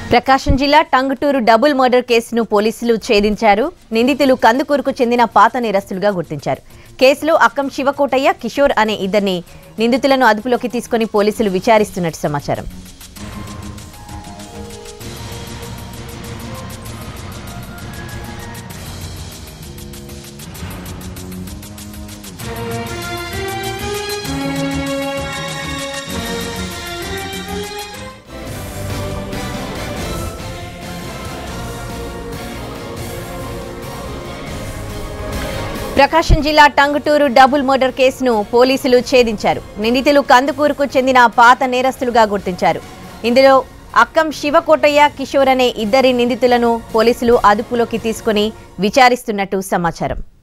ప్రకాశం జిల్లా Tanguturu double murder కేసును పోలీసులు ఛేదించారు నిందితులు కందుకూరుకు చెందిన పాత నేరస్తులుగా గుర్తించారు కేసులో అక్కం శివకోటయ్య కిషోర్ అనే ఇద్దరిని నిందితులను అదుపులోకి తీసుకుని పోలీసులు విచారిస్తున్నట్టు సమాచారం ప్రకాశం జిల్లా టంగుటూరు డబుల్ మర్డర్ కేసును పోలీసులు ఛేదించారు నిందితులు కందుకూరుకు చెందిన పాత నేరస్తులుగా గుర్తించారు ఇందులో అక్కం శివకోటయ్య కిషోర్ అనే ఇద్దరి నిందితులను పోలీసులు అదుపులోకి తీసుకుని విచారిస్తున్నట్టు సమాచారం